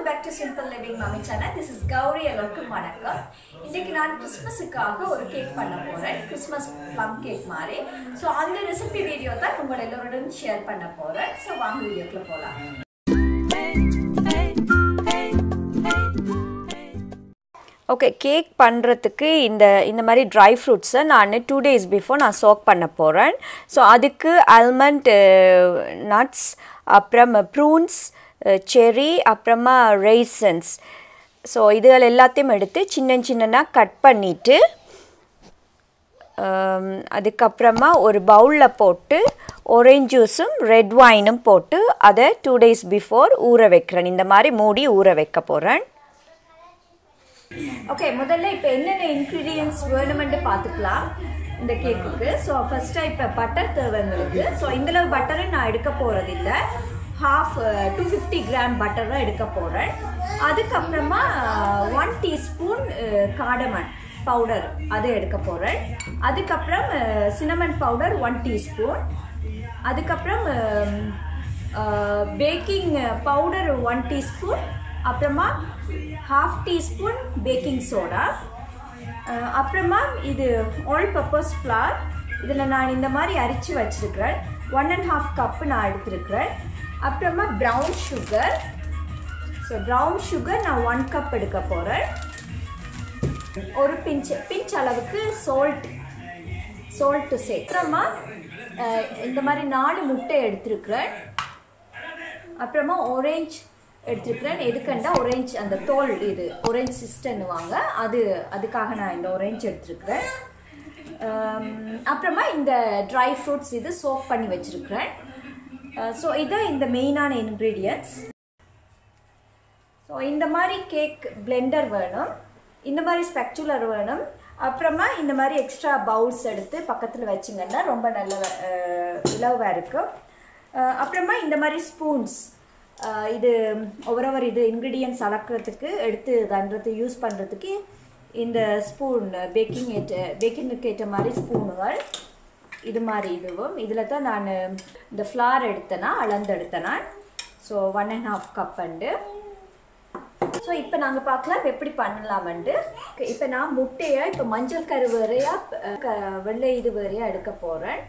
Back to simple living Mami channel this is Gowri எல்லாருக்கும் வணக்கம் இன்னைக்கு நான் கிறிஸ்மஸுக்காக ஒரு கேக் பண்ண போறேன் கிறிஸ்மஸ் ப்ளம் கேக் மாதிரி ஸோ அந்த ரெசிபி வீடியோ தான் உங்கள் எல்லோருடன் ஷேர் பண்ண போறேன் ஸோ வாங்க வீடியோக்குள்ள போகலாம் ஓகே கேக் பண்ணுறதுக்கு இந்த இந்த மாதிரி ட்ரை ஃப்ரூட்ஸை நான் டூ டேஸ் பிஃபோர் நான் சோக் பண்ண போகிறேன் ஸோ அதுக்கு ஆல்மண்ட் நட்ஸ் அப்புறம் ப்ரூன்ஸ் செரி அப்புறமா ரெய்சன்ஸ் ஸோ இதுகள் எல்லாத்தையும் எடுத்து சின்ன சின்னதாக கட் பண்ணிவிட்டு அதுக்கப்புறமா ஒரு பவுலில் போட்டு ஒரேஞ்ச் ஜூஸும் ரெட் வைனும் போட்டு அதை டூ டேஸ் பிஃபோர் ஊற வைக்கிறேன் இந்த மாதிரி மூடி ஊற வைக்க போகிறேன் ஓகே முதல்ல இப்போ என்னென்ன இன்க்ரீடியன்ஸ் வேணுமென்று பார்த்துக்கலாம் இந்த கேக்குக்கு ஸோ ஃபர்ஸ்ட்டாக இப்போ பட்டர் தேவை எங்களுக்கு ஸோ இந்தளவு பட்டரை நான் எடுக்க போகிறது இல்லை half two fifty gram butter தான் எடுக்க போகிறேன் அதுக்கப்புறமா ஒன் டீஸ்பூன் காடமன் பவுடர் அது எடுக்க போகிறேன் அதுக்கப்புறம் சினமன் பவுடர் ஒன் டீஸ்பூன் அதுக்கப்புறம் பேக்கிங் பவுடர் ஒன் டீஸ்பூன் அப்புறமா ஹாஃப் டீஸ்பூன் பேக்கிங் சோடா அப்புறமா இது ஆல் பர்பஸ் ஃப்ளார் இதில் நான் இந்த மாதிரி அரிச்சு வச்சுருக்கிறேன் ஒன் அண்ட் ஹாஃப் கப்பு நான் எடுத்துருக்கிறேன் அப்புறமா brown sugar so brown sugar நான் ஒன் கப் எடுக்க போகிறேன் ஒரு பிஞ்ச் பிஞ்ச் அளவுக்கு சோல்ட் சோல்ட்டு சேர்க்குறோமா இந்த மாதிரி நாலு முட்டை எடுத்துருக்குறேன் அப்புறமா ஆரேஞ்ச் எடுத்துருக்கிறேன் எதுக்கண்டா ஒரேஞ்ச் அந்த தோல் இது ஒரேஞ்ச் சிஸ்டன்னுவாங்க அது அதுக்காக நான் இந்த ஒரேஞ்ச் எடுத்துருக்கிறேன் அப்புறமா இந்த ட்ரை ஃப்ரூட்ஸ் இது சோப் பண்ணி வச்சுருக்கிறேன் ஸோ இது இந்த மெயினான இன்க்ரீடியன்ட்ஸ் ஸோ இந்த மாதிரி கேக் பிளெண்டர் வேணும் இந்த மாதிரி ஸ்பெக்சுலர் வேணும் அப்புறமா இந்த மாதிரி எக்ஸ்ட்ரா பவுல்ஸ் எடுத்து பக்கத்தில் வச்சிங்கன்னா ரொம்ப நல்ல இலவாக இருக்கும் அப்புறமா இந்த மாதிரி ஸ்பூன்ஸ் இது ஒவ்வொரு இது இன்க்ரீடியன்ஸ் அளக்கிறதுக்கு எடுத்து தண்டுறது யூஸ் பண்ணுறதுக்கு இந்த ஸ்பூன் பேக்கிங் ஏற்ற பேக்கிங்குக்கு ஏற்ற மாதிரி ஸ்பூனுகள் இது மாதிரி இதுவும் இதில் தான் நான் இந்த ஃப்ளார் எடுத்தேன்னா அளந்து எடுத்தேனா so one and half cup and so இப்போ நாங்கள் பார்க்கலாம் எப்படி பண்ணலாமண்டு இப்போ நான் முட்டையை இப்போ மஞ்சள் கரு வேறையா வெள்ளை இது வேறையா எடுக்க போகிறேன்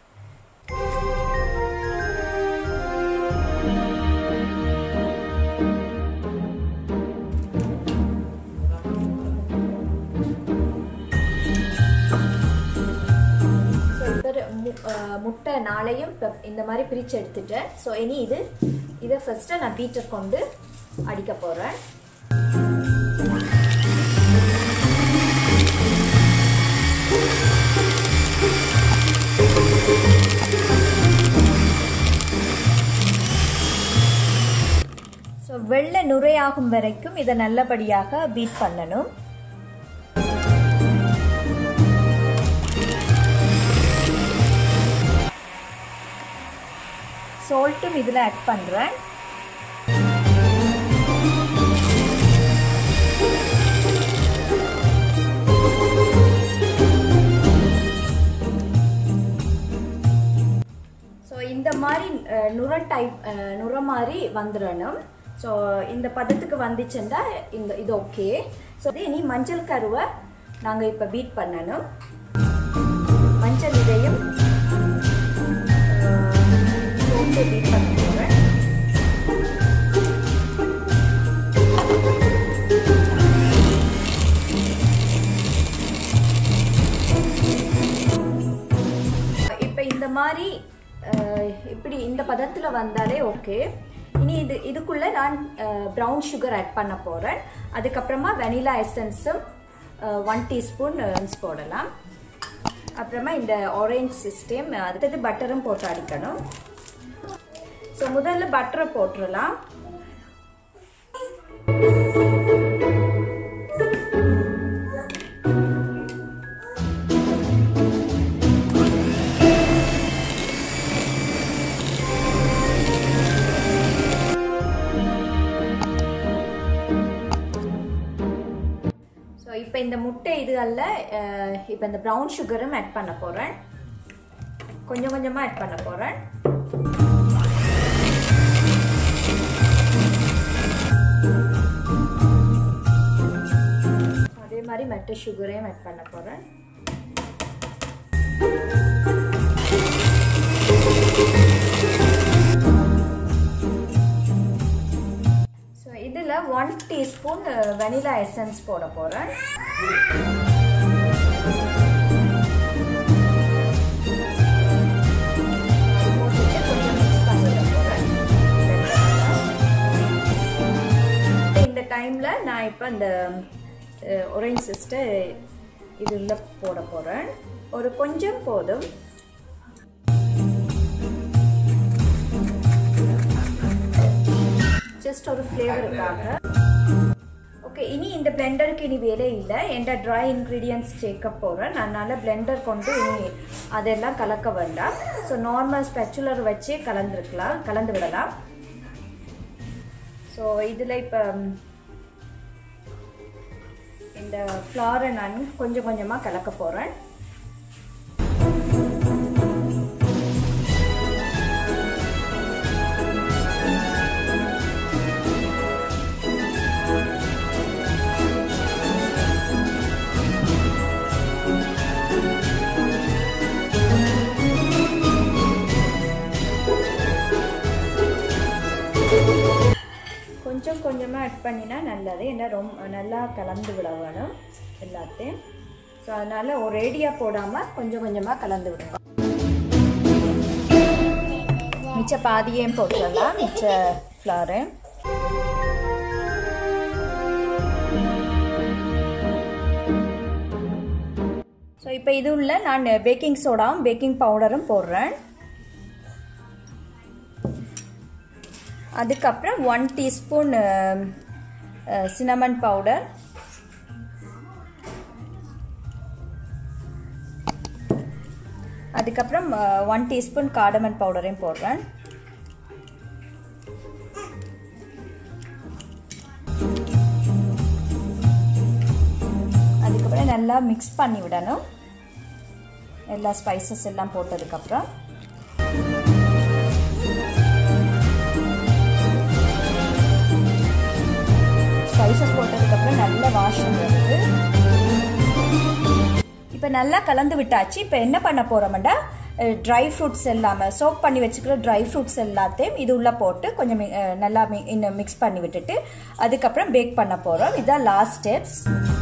முட்டை நாளையும் இந்த மாதிரி பிரித்து எடுத்துட்டேன் ஸோ இனி இது இதை ஃபஸ்ட்டு நான் பீட்டர் கொண்டு அடிக்க போகிறேன் ஸோ வெள்ளை நுரையாகும் வரைக்கும் இதை நல்லபடியாக பீட் பண்ணணும் சால்ட்டும் இதில் ஆட் பண்ணுறேன் ஸோ இந்த மாதிரி நுர டைப் நுர மாதிரி வந்துடணும் ஸோ இந்த பதத்துக்கு வந்துச்சுன்னா இந்த இது ஓகே ஸோ இனி மஞ்சள் கருவை நாங்கள் இப்போ பீட் பண்ணணும் மஞ்சள் இதையும் போட்டு பீட் பண்ண போகிறேன் இப்போ இந்த மாதிரி இப்படி இந்த பதத்தில் வந்தாலே ஓகே இனி இது இதுக்குள்ளே நான் ப்ரௌன் சுகர் ஆட் பண்ண போகிறேன் அதுக்கப்புறமா வெனிலா எசன்ஸும் ஒன் டீஸ்பூன் போடலாம் அப்புறமா இந்த ஆரேஞ்ச் சிஸ்டம் அடுத்தது பட்டரும் போட்டு அடிக்கணும் ஸோ முதல்ல பட்டரை போட்டுடலாம் ஸோ இப்போ இந்த முட்டை இதுகளில் இப்போ இந்த ப்ரௌன் சுகரும் ஆட் பண்ண போகிறேன் கொஞ்சம் கொஞ்சமாக ஆட் பண்ண போகிறேன் மாதிரி மற்ற சுகரையும் ஆட் பண்ண போகிறேன் ஸோ இதில் ஒன் டீஸ்பூன் வெனிலா எசன்ஸ் போட போகிறேன் இந்த டைமில் நான் இப்போ இந்த ஒரேஞ்ச் சிஸ்டர் இது உள்ள போட போகிறேன் ஒரு கொஞ்சம் போதும் ஜஸ்ட் ஒரு ஃப்ளேவருக்காக ஓகே இனி இந்த பிளெண்டருக்கு இனி வேலை இல்லை என்ட ட்ரை இன்க்ரீடியன்ஸ் சேர்க்க போகிறேன் அதனால் பிளெண்டர் கொண்டு இனி அதெல்லாம் கலக்க வேண்டாம் ஸோ நார்மல் ஸ்பெச்சுலர் வச்சு கலந்துருக்கலாம் கலந்து விடலாம் ஸோ இதில் இப்போ இந்த ஃப்ளாரை நான் கொஞ்சம் கொஞ்சமாக கலக்க போகிறேன் கொஞ்சம் கொஞ்சமாக ஆட் பண்ணினா நல்லது ஏன்னா ரொம்ப நல்லா கலந்து விட வேணும் எல்லாத்தையும் ஸோ அதனால் ஒரேடியாக போடாமல் கொஞ்சம் கொஞ்சமாக கலந்து விடுங்க மிச்ச பாதியையும் போட்டுடலாம் மிச்ச ஃப்ளாரு ஸோ இப்போ இது உள்ள நான் பேக்கிங் சோடாவும் பேக்கிங் பவுடரும் போடுறேன் அதுக்கப்புறம் ஒன் டீஸ்பூன் சினமன் பவுடர் அதுக்கப்புறம் ஒன் டீஸ்பூன் காடமன் பவுடரையும் போடுறேன் அதுக்கப்புறம் நல்லா மிக்ஸ் பண்ணி விடணும் எல்லா ஸ்பைசஸ் எல்லாம் போட்டதுக்கப்புறம் ஸ்பைசஸ் போட்டதுக்கப்புறம் நல்ல வாஷம் வருது இப்போ நல்லா கலந்து விட்டாச்சு இப்போ என்ன பண்ண போகிறோம்டா ட்ரை ஃப்ரூட்ஸ் எல்லாமே சோப் பண்ணி வச்சுக்கிற ட்ரை ஃப்ரூட்ஸ் எல்லாத்தையும் இது உள்ளே போட்டு கொஞ்சம் நல்லா இன்னும் மிக்ஸ் பண்ணி விட்டுட்டு அதுக்கப்புறம் பேக் பண்ண போகிறோம் இதுதான் லாஸ்ட் ஸ்டெப்ஸ்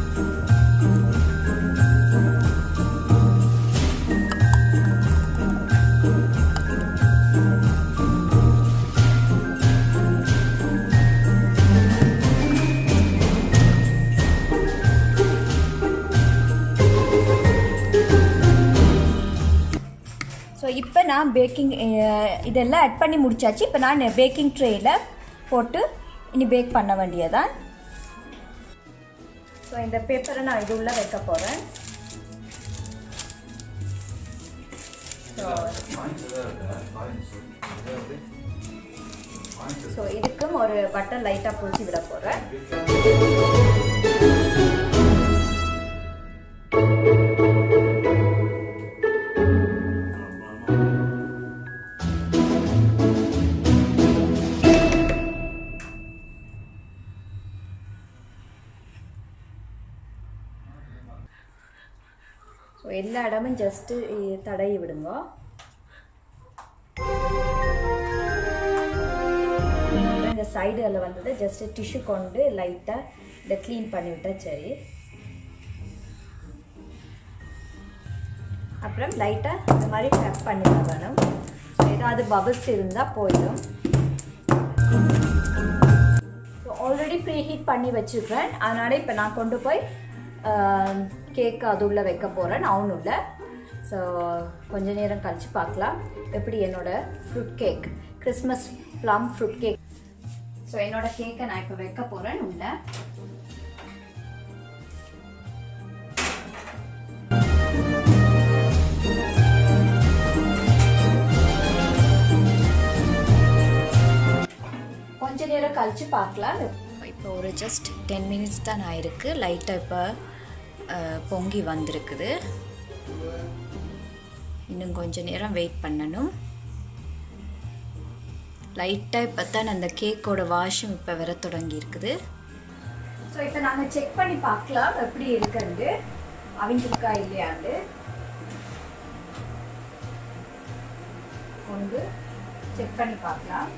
ஸோ இப்போ நான் பேக்கிங் இதெல்லாம் ஆட் பண்ணி முடிச்சாச்சு இப்போ நான் பேக்கிங் ட்ரேயில் போட்டு இனி பேக் பண்ண வேண்டியதான் ஸோ இந்த பேப்பரை நான் இது உள்ள வைக்க போகிறேன் ஸோ இதுக்கும் ஒரு பட்டர் லைட்டாக பூசி விட போகிறேன் ஸோ எல்லா இடமும் ஜஸ்ட்டு தடவி விடுங்க இந்த சைடில் வந்தது ஜஸ்ட் டிஷ்யூ கொண்டு லைட்டாக இதை க்ளீன் பண்ணிவிட்டா சரி அப்புறம் லைட்டாக இந்த மாதிரி டப் பண்ணி வேணும் ஸோ ஏதாவது பபிள்ஸ் இருந்தால் போயிடும் ஸோ ஆல்ரெடி ப்ரீ ஹீட் பண்ணி வச்சுருக்கேன் அதனால் இப்போ நான் கொண்டு போய் கேக் அது உள்ளே வைக்க போகிறேன் அவனு உள்ள ஸோ கொஞ்ச நேரம் கழித்து பார்க்கலாம் எப்படி என்னோட fruit cake Christmas plum fruit cake so என்னோட கேக்கை நான் இப்போ வைக்க போகிறேன் உள்ள கொஞ்ச நேரம் கழித்து பார்க்கலாம் இப்போ ஒரு ஜஸ்ட் டென் மினிட்ஸ் தான் ஆயிருக்கு லைட்டாக இப்போ பொங்கி வந்திருக்குது இன்னும் கொஞ்ச நேரம் வெயிட் பண்ணணும் லைட்டாக இப்போ தான் அந்த கேக்கோட வாஷும் இப்போ வர தொடங்கி இருக்குது ஸோ இப்போ நாங்கள் செக் பண்ணி பார்க்கலாம் எப்படி இருக்குன்னு அவிஞ்சிருக்கா இல்லையாண்டு கொண்டு செக் பண்ணி பார்க்கலாம்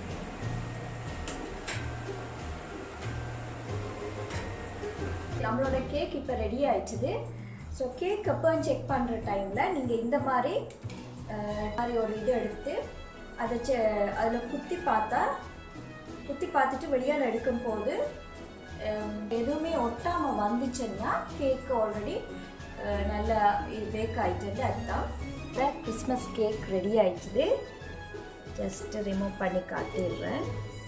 நம்மளோட கேக் இப்போ ரெடி ஆயிடுச்சுது ஸோ கேக் அப்போ செக் பண்ணுற டைமில் நீங்கள் இந்த மாதிரி அஹ், மாதிரி ஒரு இது எடுத்து அதை செ அதில் குத்தி பார்த்தா குத்தி பார்த்துட்டு வெளியால் எடுக்கும்போது அஹ், எதுவுமே ஒட்டாமல் வந்துச்சுன்னா கேக் ஆல்ரெடி நல்லா பேக் ஆயிட்டுன்னு அர்த்தம் கிறிஸ்மஸ் கேக் ரெடி ஆயிடுச்சுது ஜஸ்ட் ரிமூவ் பண்ணி காட்டிடுறேன்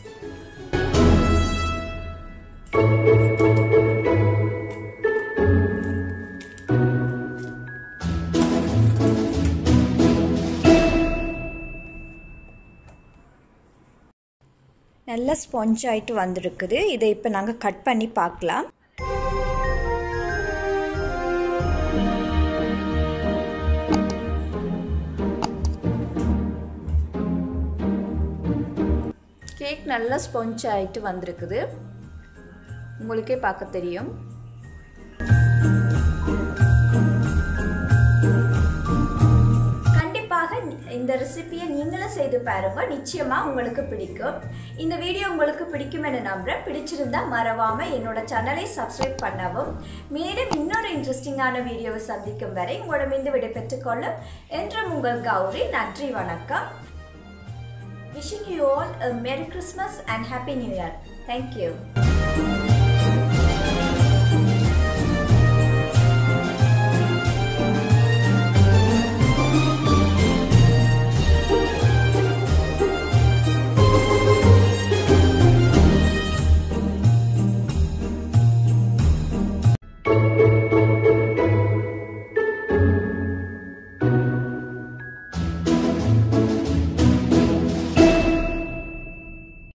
நல்ல ஸ்பாஞ்ச் ஆகிட்டு வந்திருக்குது இதை இப்போ நாங்கள் கட் பண்ணி பார்க்கலாம் கேக் நல்லா ஸ்பாஞ்ச் ஆகிட்டு வந்திருக்குது உங்களுக்கே பார்க்க தெரியும் கண்டிப்பாக இந்த ரெசிபியை நீங்களும் செய்து பாருங்க நிச்சயமா உங்களுக்கு பிடிக்கும் இந்த வீடியோ உங்களுக்கு பிடிக்கும் என நம்புறேன் பிடிச்சிருந்தா மறவாம என்னோட சேனலை சப்ஸ்கிரைப் பண்ணவும் மேலும் இன்னொரு இன்ட்ரெஸ்டிங்கான வீடியோவை சந்திக்கும் வரை உங்களிடமிருந்து விடைபெற்றுக் கொள்ளும் என்றும் உங்கள் கௌரி நன்றி வணக்கம் Wishing you all a Merry Christmas and Happy New Year. Thank you.